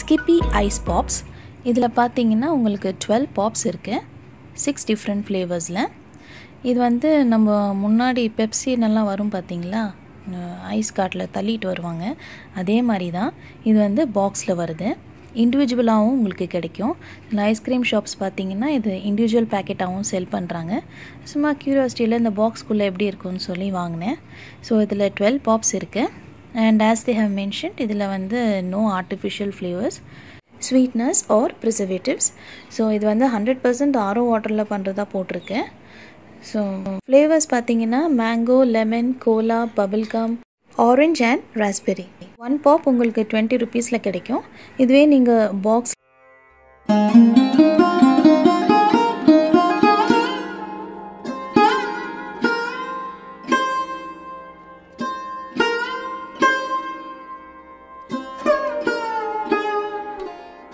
ஸ்கிப்பி ice பாப்ஸ் இதில் பார்த்தீங்கன்னா உங்களுக்கு டுவெல் பாப்ஸ் இருக்குது சிக்ஸ் டிஃப்ரெண்ட் ஃப்ளேவர்ஸில் இது வந்து நம்ம முன்னாடி பெப்சினெல்லாம் வரும் பார்த்தீங்களா ஐஸ் காட்டில் தள்ளிட்டு வருவாங்க அதே மாதிரி தான் இது வந்து பாக்ஸில் வருது இண்டிவிஜுவலாகவும் உங்களுக்கு கிடைக்கும் இல்லை ஐஸ்கிரீம் ஷாப்ஸ் பார்த்தீங்கன்னா இது இண்டிவிஜுவல் பேக்கெட்டாகவும் செல் பண்ணுறாங்க சும்மா க்யூரியாசிட்டியில் இந்த பாக்ஸ்குள்ளே எப்படி இருக்கும்னு சொல்லி வாங்கினேன் ஸோ இதில் டுவெல் பாப்ஸ் இருக்குது and as they have mentioned இதில் வந்து no artificial flavours sweetness or preservatives so இது வந்து ஹண்ட்ரட் பர்சன்ட் ஆரோ வாட்டரில் பண்ணுறதா போட்டிருக்கு ஸோ ஃப்ளேவர்ஸ் பார்த்தீங்கன்னா mango lemon cola bubblegum orange and raspberry one pop உங்களுக்கு டுவெண்ட்டி ருபீஸில் கிடைக்கும் இதுவே நீங்கள் பாக்ஸ்